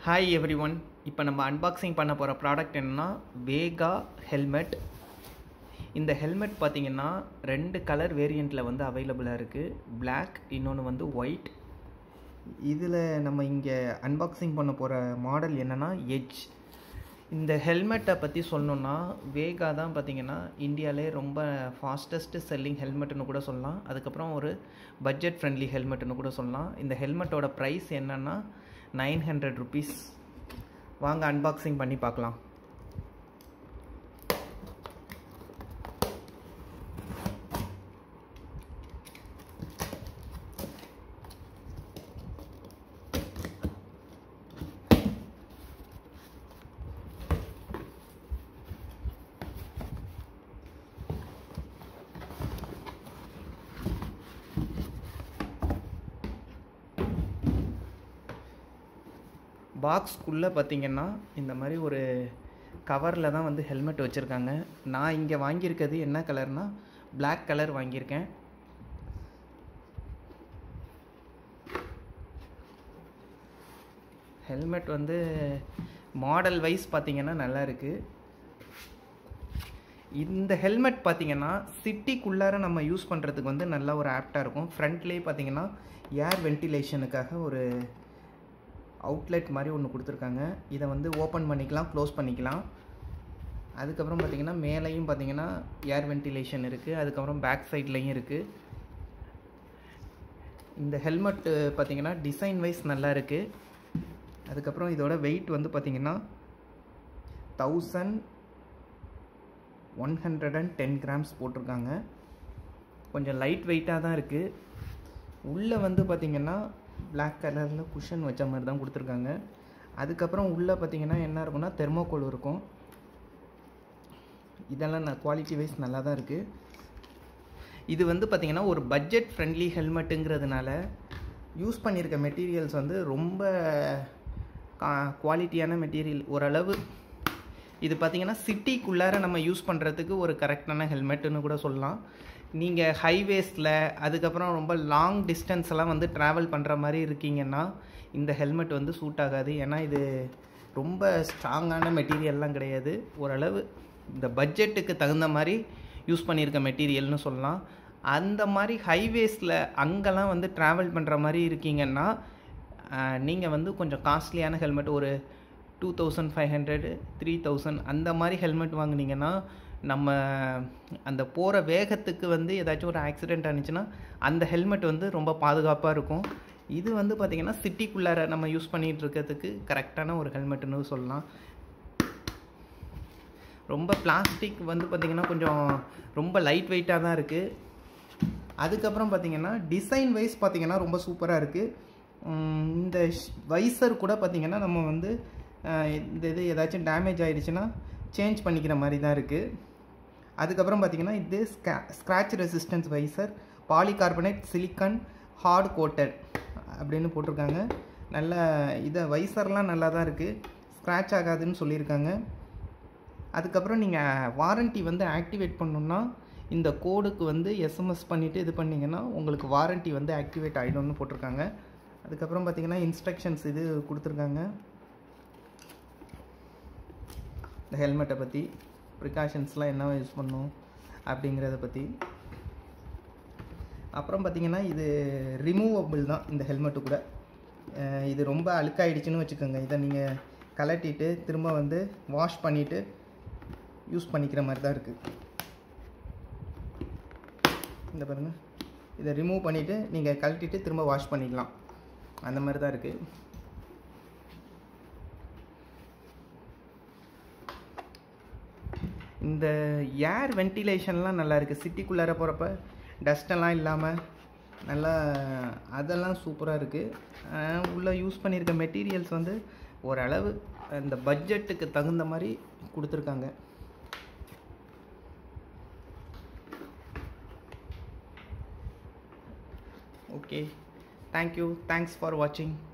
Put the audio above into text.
hi every one இப்போ நம்ம unboxing பண்ண போகிற ப்ராடக்ட் என்னன்னா வேகா ஹெல்மெட் இந்த ஹெல்மெட் பார்த்தீங்கன்னா ரெண்டு கலர் வேரியண்ட்டில் வந்து அவைலபிளாக இருக்குது Black இன்னொன்று வந்து ஒயிட் இதில் நம்ம இங்கே அன்பாக்சிங் பண்ண போகிற மாடல் என்னென்னா எட்ஜ் இந்த ஹெல்மெட்டை பற்றி சொல்லணுன்னா வேகா தான் பார்த்தீங்கன்னா இந்தியாவிலே ரொம்ப ஃபாஸ்டஸ்ட் செல்லிங் ஹெல்மெட்னு கூட சொல்லலாம் அதுக்கப்புறம் ஒரு பட்ஜெட் ஃப்ரெண்ட்லி ஹெல்மெட்னு கூட சொல்லலாம் இந்த ஹெல்மெட்டோட ப்ரைஸ் என்னன்னா நைன் ஹண்ட்ரட் ருபீஸ் வாங்க அன்பாக்சிங் பண்ணி பார்க்கலாம் பாக்ஸ்க்குள்ளே பார்த்தீங்கன்னா இந்த மாதிரி ஒரு கவரில் தான் வந்து ஹெல்மெட் வச்சுருக்காங்க நான் இங்கே வாங்கியிருக்கிறது என்ன கலர்னா Black கலர் வாங்கியிருக்கேன் ஹெல்மெட் வந்து மாடல் வைஸ் பார்த்தீங்கன்னா நல்லா இருக்குது இந்த ஹெல்மெட் பார்த்தீங்கன்னா சிட்டிக்குள்ளார நம்ம யூஸ் பண்ணுறதுக்கு வந்து நல்ல ஒரு ஆப்டாக இருக்கும் ஃப்ரண்ட்லேயே பார்த்தீங்கன்னா ஏர் வென்டிலேஷனுக்காக ஒரு அவுட்லெட் மாதிரி ஒன்று கொடுத்துருக்காங்க இதை வந்து ஓப்பன் பண்ணிக்கலாம் க்ளோஸ் பண்ணிக்கலாம் அதுக்கப்புறம் பார்த்தீங்கன்னா மேலேயும் பார்த்தீங்கன்னா ஏர் வென்டிலேஷன் இருக்குது அதுக்கப்புறம் பேக் சைட்லேயும் இருக்குது இந்த ஹெல்மெட்டு பார்த்தீங்கன்னா டிசைன் வைஸ் நல்லா இருக்குது அதுக்கப்புறம் இதோட வெயிட் வந்து பார்த்தீங்கன்னா thousand one hundred and ten grams போட்டிருக்காங்க கொஞ்சம் லைட் வெயிட்டாக தான் இருக்குது உள்ளே வந்து பார்த்திங்கன்னா Black கலரில் குஷன் வச்ச மாதிரி தான் கொடுத்துருக்காங்க அதுக்கப்புறம் உள்ளே பார்த்தீங்கன்னா என்ன இருக்கும்னா தெர்மோகோல் இருக்கும் இதெல்லாம் நான் குவாலிட்டி வைஸ் நல்லா தான் இருக்குது இது வந்து பார்த்திங்கன்னா ஒரு பட்ஜெட் ஃப்ரெண்ட்லி ஹெல்மெட்டுங்கிறதுனால யூஸ் பண்ணியிருக்க மெட்டீரியல்ஸ் வந்து ரொம்ப குவாலிட்டியான மெட்டீரியல் ஓரளவு இது பார்த்தீங்கன்னா சிட்டிக்குள்ளார நம்ம யூஸ் பண்ணுறதுக்கு ஒரு கரெக்டான ஹெல்மெட்டுன்னு கூட சொல்லலாம் நீங்கள் ஹைவேஸில் அதுக்கப்புறம் ரொம்ப லாங் டிஸ்டன்ஸ் எல்லாம் வந்து ட்ராவல் பண்ணுற மாதிரி இருக்கீங்கன்னா இந்த ஹெல்மெட் வந்து சூட் ஆகாது ஏன்னா இது ரொம்ப ஸ்ட்ராங்கான மெட்டீரியல்லாம் கிடையாது ஓரளவு இந்த பட்ஜெட்டுக்கு தகுந்த மாதிரி யூஸ் பண்ணியிருக்க மெட்டீரியல்னு சொல்லலாம் அந்த மாதிரி ஹைவேஸில் அங்கெல்லாம் வந்து ட்ராவல் பண்ணுற மாதிரி இருக்கீங்கன்னா நீங்கள் வந்து கொஞ்சம் காஸ்ட்லியான ஹெல்மெட் ஒரு two thousand five hundred three thousand அந்த மாதிரி ஹெல்மெட் வாங்குனீங்கன்னா நம்ம அந்த போகிற வேகத்துக்கு வந்து ஏதாச்சும் ஒரு ஆக்சிடெண்ட் ஆனிச்சுன்னா அந்த ஹெல்மெட் வந்து ரொம்ப பாதுகாப்பாக இருக்கும் இது வந்து பார்த்திங்கன்னா சிட்டிக்குள்ளார நம்ம யூஸ் பண்ணிகிட்டு இருக்கிறதுக்கு கரெக்டான ஒரு ஹெல்மெட்டுன்னு சொல்லலாம் ரொம்ப பிளாஸ்டிக் வந்து பார்த்திங்கன்னா கொஞ்சம் ரொம்ப லைட் வெயிட்டாக தான் இருக்குது அதுக்கப்புறம் பார்த்திங்கன்னா டிசைன் வைஸ் பார்த்திங்கன்னா ரொம்ப சூப்பராக இருக்குது இந்த வைசர் கூட பார்த்திங்கன்னா நம்ம வந்து இந்த இது ஏதாச்சும் டேமேஜ் ஆகிடுச்சுன்னா சேஞ்ச் பண்ணிக்கிற மாதிரி தான் இருக்குது அதுக்கப்புறம் பார்த்திங்கன்னா இது ஸ்கா scratch resistance visor polycarbonate silicon hard coated அப்படின்னு போட்டிருக்காங்க நல்ல இதை வைசர்லாம் நல்லா தான் இருக்குது ஸ்க்ராட்ச் ஆகாதுன்னு சொல்லியிருக்காங்க அதுக்கப்புறம் நீங்கள் வாரண்ட்டி வந்து ஆக்டிவேட் பண்ணணுன்னா இந்த கோடுக்கு வந்து எஸ்எம்எஸ் பண்ணிவிட்டு இது பண்ணிங்கன்னா உங்களுக்கு வாரண்ட்டி வந்து ஆக்டிவேட் ஆகிடும்னு போட்டிருக்காங்க அதுக்கப்புறம் பார்த்திங்கன்னா இன்ஸ்ட்ரக்ஷன்ஸ் இது கொடுத்துருக்காங்க இந்த ஹெல்மெட்டை பற்றி ப்ரிகாஷன்ஸ்லாம் என்ன யூஸ் பண்ணும் அப்படிங்கிறத பற்றி அப்புறம் பார்த்திங்கன்னா இது ரிமூவபிள் தான் இந்த ஹெல்மெட்டு கூட இது ரொம்ப அழுக்காயிடுச்சுன்னு வச்சுக்கோங்க இதை நீங்கள் கலட்டிட்டு திரும்ப வந்து வாஷ் பண்ணிவிட்டு யூஸ் பண்ணிக்கிற மாதிரி தான் இருக்குது இந்த பாருங்கள் இதை ரிமூவ் பண்ணிவிட்டு நீங்கள் கழட்டிட்டு திரும்ப வாஷ் பண்ணிக்கலாம் அந்த மாதிரி தான் இருக்குது இந்த ஏர் வென்டிலேஷன்லாம் நல்லா இருக்குது சிட்டிக்குள்ளார போகிறப்ப டஸ்டெல்லாம் இல்லாமல் நல்லா அதெல்லாம் சூப்பராக இருக்குது உள்ளே யூஸ் பண்ணியிருக்க மெட்டீரியல்ஸ் வந்து ஓரளவு இந்த பட்ஜெட்டுக்கு தகுந்த மாதிரி கொடுத்துருக்காங்க ஓகே தேங்க்யூ தேங்க்ஸ் ஃபார் வாட்சிங்